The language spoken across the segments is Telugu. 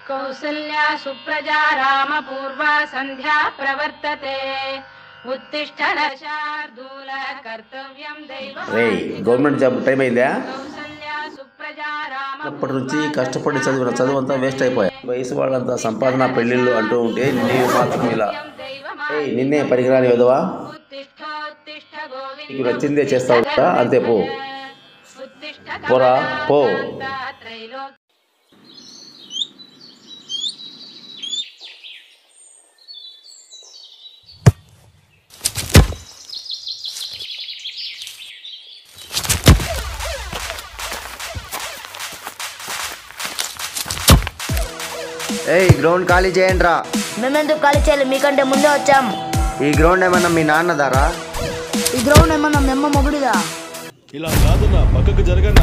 కౌసల్యా సుప్రజా రామ పూర్వా సంధ్యా ప్రవర్తతే ఉత్తిష్ట శార్దూల కర్తవ్యం దైవ రే గవర్నమెంట్ జాబ్ టైం అయిందా కౌసల్యా సుప్రజా రామ అప్పటి నుంచి కష్టపడి చదివిన చదువు అంతా వేస్ట్ అయిపోయా వయసు వాళ్ళంతా సంపాదన పెళ్ళిళ్ళు అంటూ ఉంటే నీవు మాత్రం ఇలా ఏయ్ నిన్నే పనికిరాని విధవా ఉత్తిష్టోత్తిష్ట గోవింద నీకు నచ్చిందే చేస్తావు కదా అంతే పో ఉత్తిష్ట పోరా, పో. త్రైలో ఏయ్ గ్రౌండ్ ఖాళీ చేయండి రా మేమెందుకు ఖాళీ చేయాలి మీకంటే ముందే వచ్చాం ఈ గ్రౌండ్ ఏమన్నా మీ నాన్నదారా ఈ గ్రౌండ్ ఏమన్నా మెమ్మ మొగుడిదా ఇలా కాదన్నా పక్కకు జరగన్నా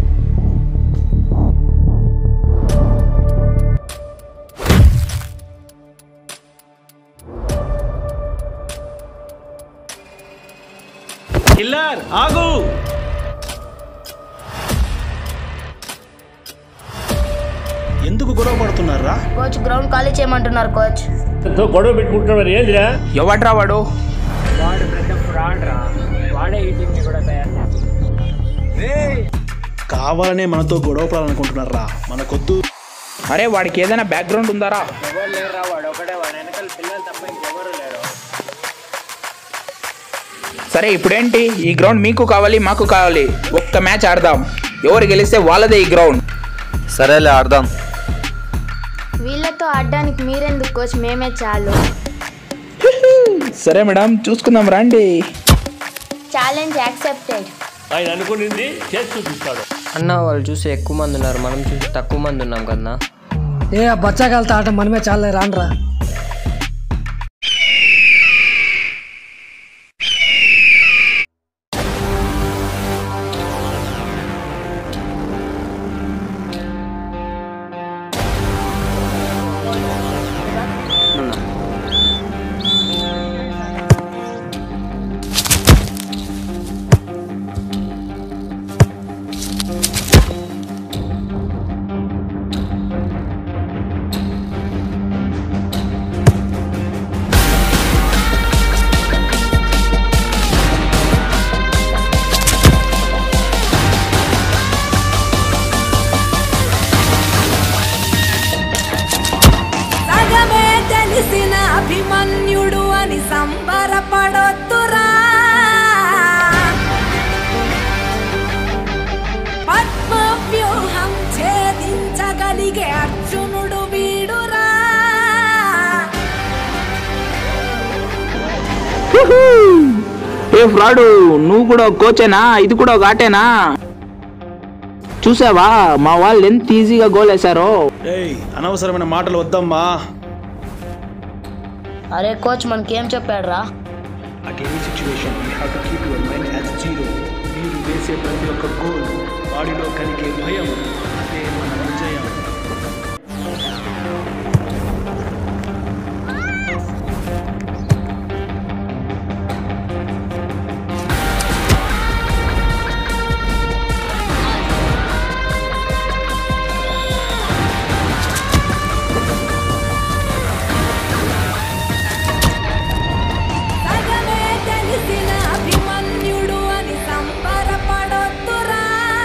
కిల్లర్ ఆగు ఎందుకు గొడవ పడుతున్నారా కోచ్ గ్రౌండ్ ఖాళీ చేయమంటున్నారు కోచ్ గొడవ పెట్టుకుంటున్నాడు ఏందిరా ఎవడ్రా వాడు కావాలనే మనతో గొడవ పడాలనుకుంటున్నారా మనకొద్దు అరే వాడికి ఏదైనా బ్యాక్గ్రౌండ్ ఉందారా సరే ఇప్పుడేంటి ఈ గ్రౌండ్ మీకు కావాలి మాకు కావాలి ఒక్క మ్యాచ్ ఆడదాం ఎవరు గెలిస్తే వాళ్ళదే ఈ గ్రౌండ్ సరేలే ఆడదాం వీళ్ళతో ఆడడానికి మీరెందుకు కోచ్ మేమే చాలు సరే మేడం చూసుకుందాం రండి ఛాలెంజ్ యాక్సెప్టెడ్ ఆయన అనుకునింది చేసి చూపిస్తాడు అన్న వాళ్ళు చూసి ఎక్కువ మంది ఉన్నారు మనం చూసి తక్కువ మంది ఉన్నాం కదన్నా ఏ ఆ బచ్చాకాలతో ఆట మనమే చాలా రానరా సగమే తెలిసిన అభిమన్యుడు అని సంబరపడొద్దురా పద్మవ్యూహం ఛేదించగలిగే అర్జునుడు వీడురా ఏ ఫ్రాడు నువ్వు కూడా ఒక కోచేనా ఇది కూడా ఒక ఆటేనా చూసావా మా వాళ్ళు ఎంత ఈజీగా గోల్ వేశారో ఏయ్ అనవసరమైన మాటలు వద్దమ్మా అరే కోచ్ మనకేం చెప్పాడు రా at any situation you have to keep your mind as zero మీరు వేసే ప్రతి ఒక్క గోల్ వాడిలో కలిగే భయం అదే మన విజయం సగమే తెలిసిన అభిమన్యుడు అని సంబరపడొద్దురా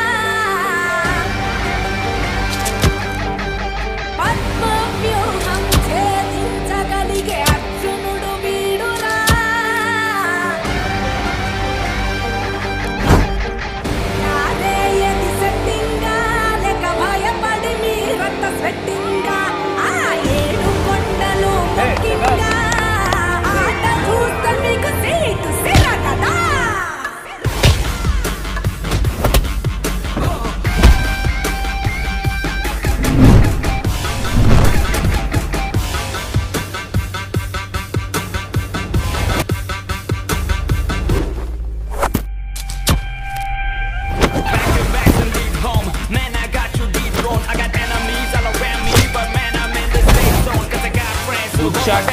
పద్మవ్యూహం ఛేదించగలిగే అర్జునుడు వీడురా నాదే ఎది సెట్టింగా లేక భయపడి మీరంత స్వెట్టింగా ఆ ఏడు కొండలు మొక్కింగా ఆట చూస్తే మీకు సీటు సిరగదా గుడ్ షాట్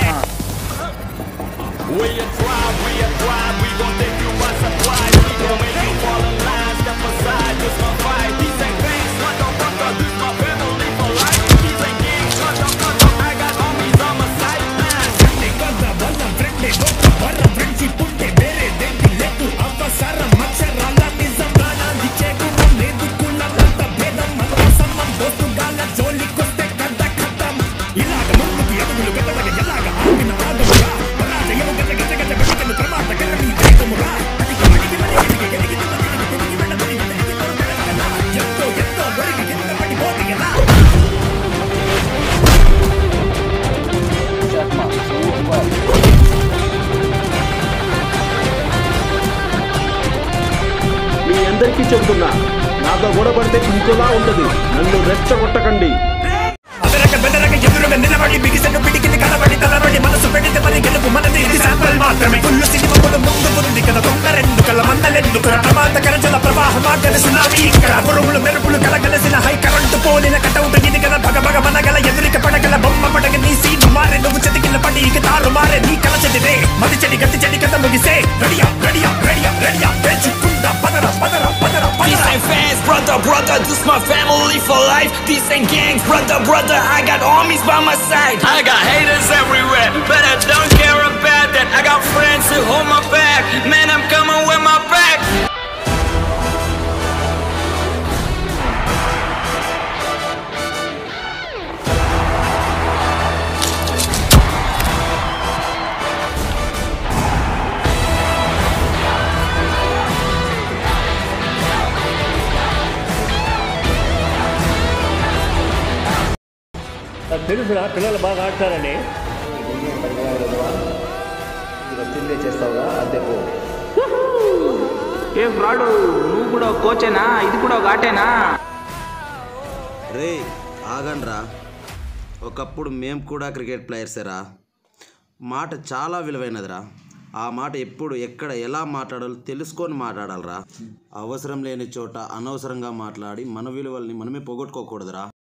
కలిసిన ఇక్కడ పురుగులు మెరుపులు కలగలసిన హై కరెంటు పోలిన కటౌట్ ఇది కదా పగ పగ మనగల ఎదురిక పడగల బొమ్మ పడగ నీ సీను మారే నువ్వు చెతికిన పడి ఇక తారు మారే నీ కల చెదిరే మది చెడి గతి చెడి కథ ముగిసే రెడియా రెడియా రెడియా రెడియా తెచ్చుకుందా పదర పదర పదర This ain't fans, brother, brother, this my family for life. This ain't gangs, brother, brother, I got armies by my side. I got haters everywhere, but I don't care about that. I got friends who hold my back, man, I'm coming with my back. నాకు తెలుసురా పిల్లలు బాగా ఆడతారని వచ్చిందే చేస్తావుగా అద్దెకు ఏ ఫ్రాడు నువ్వు కూడా కోచేనా ఇది కూడా ఒక ఆటేనా రే ఆగండ్రా ఒకప్పుడు మేము కూడా క్రికెట్ ప్లేయర్సేరా మాట చాలా విలువైనదిరా ఆ మాట ఎప్పుడు ఎక్కడ ఎలా మాట్లాడాలో తెలుసుకొని మాట్లాడాలిరా అవసరం లేని చోట అనవసరంగా మాట్లాడి మన విలువల్ని మనమే పోగొట్టుకోకూడదురా